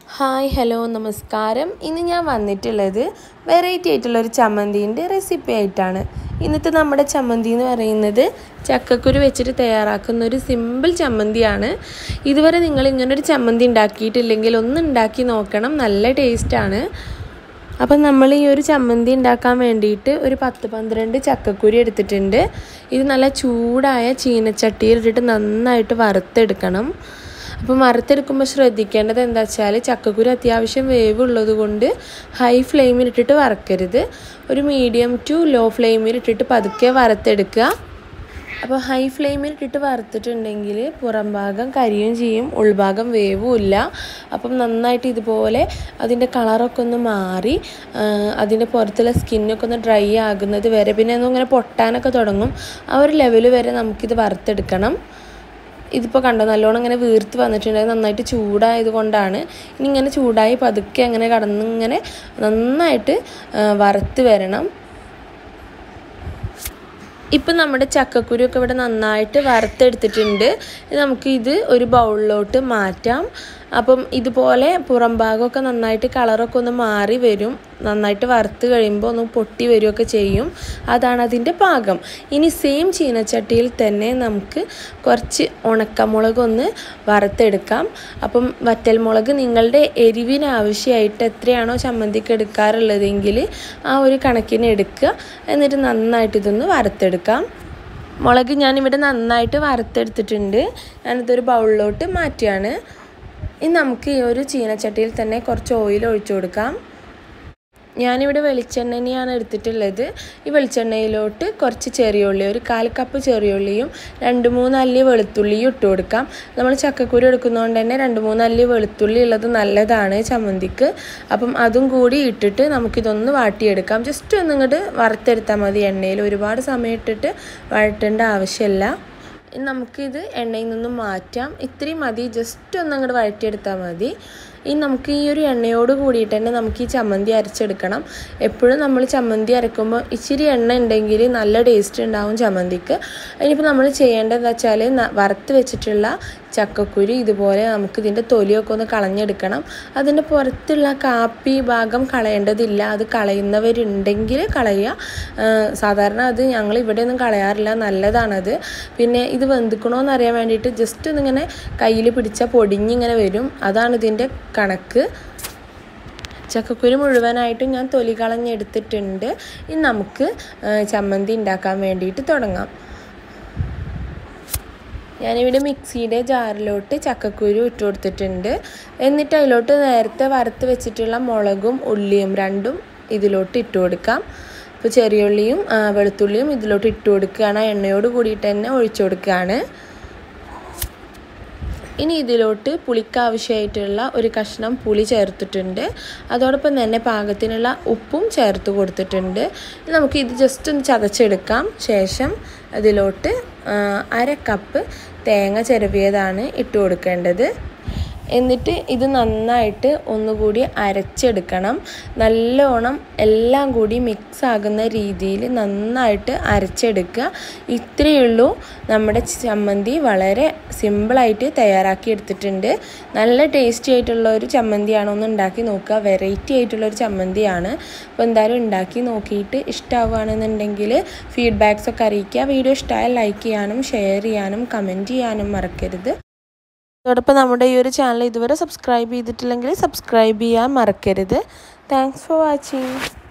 hi hello നമസ്കാരം ഇന്ന് ഞാൻ വന്നിട്ടുള്ളത് വെറൈറ്റി ആയിട്ടുള്ള ഒരു ചമ്മന്തിൻ്റെ റെസിപ്പി ആയിട്ടാണ് ഇന്നത്തെ നമ്മുടെ ചമ്മന്തി എന്ന് പറയുന്നത് ചക്കക്കുരു വെച്ചിട്ട് തയ്യാറാക്കുന്ന ഒരു സിമ്പിൾ ചമ്മന്തിയാണ് ഇതുവരെ നിങ്ങൾ ഇങ്ങനൊരു ചമ്മന്തി ഉണ്ടാക്കിയിട്ടില്ലെങ്കിൽ ഒന്ന് ഉണ്ടാക്കി നോക്കണം നല്ല ടേസ്റ്റാണ് അപ്പം നമ്മൾ ഈ ഒരു ചമ്മന്തി ഉണ്ടാക്കാൻ വേണ്ടിയിട്ട് ഒരു പത്ത് പന്ത്രണ്ട് ചക്കക്കുരു എടുത്തിട്ടുണ്ട് ഇത് നല്ല ചൂടായ ചീനച്ചട്ടിയിൽ ഇട്ടിട്ട് നന്നായിട്ട് വറുത്തെടുക്കണം അപ്പം വറുത്തെടുക്കുമ്പോൾ ശ്രദ്ധിക്കേണ്ടത് എന്താ വെച്ചാൽ ചക്കക്കുരു അത്യാവശ്യം വേവുള്ളത് കൊണ്ട് ഹൈ ഫ്ലെയിമിൽ ഇട്ടിട്ട് വറക്കരുത് ഒരു മീഡിയം ടു ലോ ഫ്ലെയിമിൽ ഇട്ടിട്ട് പതുക്കെ വറുത്തെടുക്കുക അപ്പോൾ ഹൈ ഫ്ലെയിമിൽ ഇട്ടിട്ട് വറുത്തിട്ടുണ്ടെങ്കിൽ പുറം ഭാഗം കരിയും ചെയ്യും ഉൾഭാഗം വേവുമില്ല അപ്പം നന്നായിട്ട് ഇതുപോലെ അതിൻ്റെ കളറൊക്കെ ഒന്ന് മാറി അതിൻ്റെ പുറത്തുള്ള സ്കിന്നൊക്കെ ഒന്ന് ഡ്രൈ ആകുന്നത് വരെ പിന്നെ ഒന്നിങ്ങനെ പൊട്ടാനൊക്കെ തുടങ്ങും ആ ഒരു ലെവൽ വരെ നമുക്കിത് വറുത്തെടുക്കണം ഇതിപ്പോൾ കണ്ടോ നല്ലോണം ഇങ്ങനെ വീർത്ത് വന്നിട്ടുണ്ട് നന്നായിട്ട് ചൂടായത് കൊണ്ടാണ് ഇനി ഇങ്ങനെ ചൂടായി പതുക്കെ അങ്ങനെ കടന്നിങ്ങനെ നന്നായിട്ട് വറുത്ത് വരണം ഇപ്പം നമ്മുടെ ചക്കക്കുരു ഒക്കെ ഇവിടെ നന്നായിട്ട് വറുത്തെടുത്തിട്ടുണ്ട് നമുക്ക് ഇത് ഒരു ബൗളിലോട്ട് മാറ്റാം അപ്പം ഇതുപോലെ പുറം ഭാഗമൊക്കെ നന്നായിട്ട് കളറൊക്കെ ഒന്ന് മാറി വരും നന്നായിട്ട് വറുത്ത് കഴിയുമ്പോൾ ഒന്ന് പൊട്ടി വരികയൊക്കെ ചെയ്യും അതാണ് അതിൻ്റെ പാകം ഇനി സെയിം ചീനച്ചട്ടിയിൽ തന്നെ നമുക്ക് കുറച്ച് ഉണക്കമുളക് ഒന്ന് വറുത്തെടുക്കാം അപ്പം വറ്റൽമുളക് നിങ്ങളുടെ എരിവിന് ആവശ്യമായിട്ട് എത്രയാണോ ചമ്മന്തിക്ക് എടുക്കാറുള്ളതെങ്കിൽ ആ ഒരു കണക്കിന് എടുക്കുക എന്നിട്ട് നന്നായിട്ട് ഇതൊന്ന് വറുത്തെടുക്കാം മുളക് ഞാനിവിടെ നന്നായിട്ട് വറുത്തെടുത്തിട്ടുണ്ട് ഞാനിതൊരു ബൗളിലോട്ട് മാറ്റുകയാണ് ഇനി നമുക്ക് ഈ ഒരു ചീനച്ചട്ടിയിൽ തന്നെ കുറച്ച് ഓയിൽ ഒഴിച്ചു കൊടുക്കാം ഞാനിവിടെ വെളിച്ചെണ്ണയാണ് എടുത്തിട്ടുള്ളത് ഈ വെളിച്ചെണ്ണയിലോട്ട് കുറച്ച് ചെറിയുള്ളി ഒരു കാൽ കപ്പ് ചെറിയുള്ളിയും രണ്ട് മൂന്ന് അല്ലി വെളുത്തുള്ളിയും ഇട്ട് കൊടുക്കാം നമ്മൾ ചക്കക്കുരു എടുക്കുന്നതുകൊണ്ട് തന്നെ രണ്ട് മൂന്ന് അല്ലി വെളുത്തുള്ളി ഉള്ളത് നല്ലതാണ് ചമ്മന്തിക്ക് അപ്പം അതും കൂടി ഇട്ടിട്ട് നമുക്കിതൊന്ന് വാട്ടിയെടുക്കാം ജസ്റ്റ് ഒന്ന് ഇങ്ങോട്ട് വറുത്തെടുത്താൽ മതി എണ്ണയിൽ ഒരുപാട് സമയം ഇട്ടിട്ട് വഴറ്റേണ്ട ആവശ്യമില്ല നമുക്കിത് എണ്ണയിൽ നിന്നും മാറ്റാം ഇത്രയും മതി ജസ്റ്റ് ഒന്ന് അങ്ങോട്ട് വഴറ്റിയെടുത്താൽ മതി ഇനി നമുക്ക് ഈ ഒരു എണ്ണയോട് കൂടിയിട്ട് തന്നെ നമുക്ക് ഈ ചമ്മന്തി അരച്ചെടുക്കണം എപ്പോഴും നമ്മൾ ചമ്മന്തി അരക്കുമ്പോൾ ഇച്ചിരി എണ്ണ ഉണ്ടെങ്കിൽ നല്ല ടേസ്റ്റ് ഉണ്ടാവും ചമ്മന്തിക്ക് ഇനിയിപ്പോൾ നമ്മൾ ചെയ്യേണ്ടത് എന്താ വെച്ചാൽ വറുത്ത് വെച്ചിട്ടുള്ള ചക്കക്കുരു ഇതുപോലെ നമുക്ക് ഇതിൻ്റെ തൊലിയൊക്കെ ഒന്ന് കളഞ്ഞെടുക്കണം അതിൻ്റെ പുറത്തുള്ള കാപ്പി ഭാഗം കളയേണ്ടതില്ല അത് കളയുന്നവരുണ്ടെങ്കിൽ കളയുക സാധാരണ അത് ഞങ്ങൾ ഇവിടെ ഒന്നും കളയാറില്ല നല്ലതാണത് പിന്നെ ഇത് വെന്തിക്കണോന്ന് അറിയാൻ വേണ്ടിയിട്ട് ജസ്റ്റ് ഒന്നിങ്ങനെ കയ്യിൽ പിടിച്ചാൽ പൊടിഞ്ഞിങ്ങനെ വരും അതാണ് ഇതിൻ്റെ കണക്ക് ചക്കക്കുരു മുഴുവനായിട്ടും ഞാൻ തൊലി കളഞ്ഞെടുത്തിട്ടുണ്ട് ഇനി നമുക്ക് ചമ്മന്തി ഉണ്ടാക്കാൻ വേണ്ടിയിട്ട് തുടങ്ങാം ഞാനിവിടെ മിക്സിയുടെ ജാറിലോട്ട് ചക്കക്കുരു ഇട്ട് കൊടുത്തിട്ടുണ്ട് എന്നിട്ട് അതിലോട്ട് നേരത്തെ വറുത്ത് വെച്ചിട്ടുള്ള മുളകും ഉള്ളിയും രണ്ടും ഇതിലോട്ട് ഇട്ട് കൊടുക്കാം ഇപ്പോൾ ചെറിയ ഉള്ളിയും വെളുത്തുള്ളിയും ഇതിലോട്ട് ഇട്ട് കൊടുക്കുകയാണ് ആ എണ്ണയോട് കൂടിയിട്ട് തന്നെ ഒഴിച്ചു കൊടുക്കുകയാണ് ഇനി ഇതിലോട്ട് പുളിക്ക് ആവശ്യമായിട്ടുള്ള ഒരു കഷ്ണം പുളി ചേർത്തിട്ടുണ്ട് അതോടൊപ്പം തന്നെ പാകത്തിനുള്ള ഉപ്പും ചേർത്ത് കൊടുത്തിട്ടുണ്ട് നമുക്ക് ഇത് ജസ്റ്റ് ഒന്ന് ചതച്ചെടുക്കാം ശേഷം അതിലോട്ട് അര കപ്പ് തേങ്ങ ചിരവിയതാണ് ഇട്ട് കൊടുക്കേണ്ടത് എന്നിട്ട് ഇത് നന്നായിട്ട് ഒന്നുകൂടി അരച്ചെടുക്കണം നല്ലോണം എല്ലാം കൂടി മിക്സ് ആകുന്ന രീതിയിൽ നന്നായിട്ട് അരച്ചെടുക്കുക ഇത്രയേ ഉള്ളൂ നമ്മുടെ ചമ്മന്തി വളരെ സിമ്പിളായിട്ട് തയ്യാറാക്കി എടുത്തിട്ടുണ്ട് നല്ല ടേസ്റ്റി ആയിട്ടുള്ള ഒരു ചമ്മന്തിയാണ് ഒന്ന് ഉണ്ടാക്കി നോക്കുക വെറൈറ്റി ആയിട്ടുള്ള ഒരു ചമ്മന്തിയാണ് അപ്പോൾ എന്തായാലും ഉണ്ടാക്കി നോക്കിയിട്ട് ഇഷ്ടമാവുകയാണെന്നുണ്ടെങ്കിൽ ഫീഡ്ബാക്സ് ഒക്കെ അറിയിക്കുക വീഡിയോ ഇഷ്ടമായാൽ ലൈക്ക് ചെയ്യാനും ഷെയർ ചെയ്യാനും കമൻറ്റ് ചെയ്യാനും മറക്കരുത് അതോടൊപ്പം നമ്മുടെ ഈ ഒരു ചാനൽ ഇതുവരെ സബ്സ്ക്രൈബ് ചെയ്തിട്ടില്ലെങ്കിൽ സബ്സ്ക്രൈബ് ചെയ്യാൻ മറക്കരുത് താങ്ക്സ് ഫോർ വാച്ചിങ്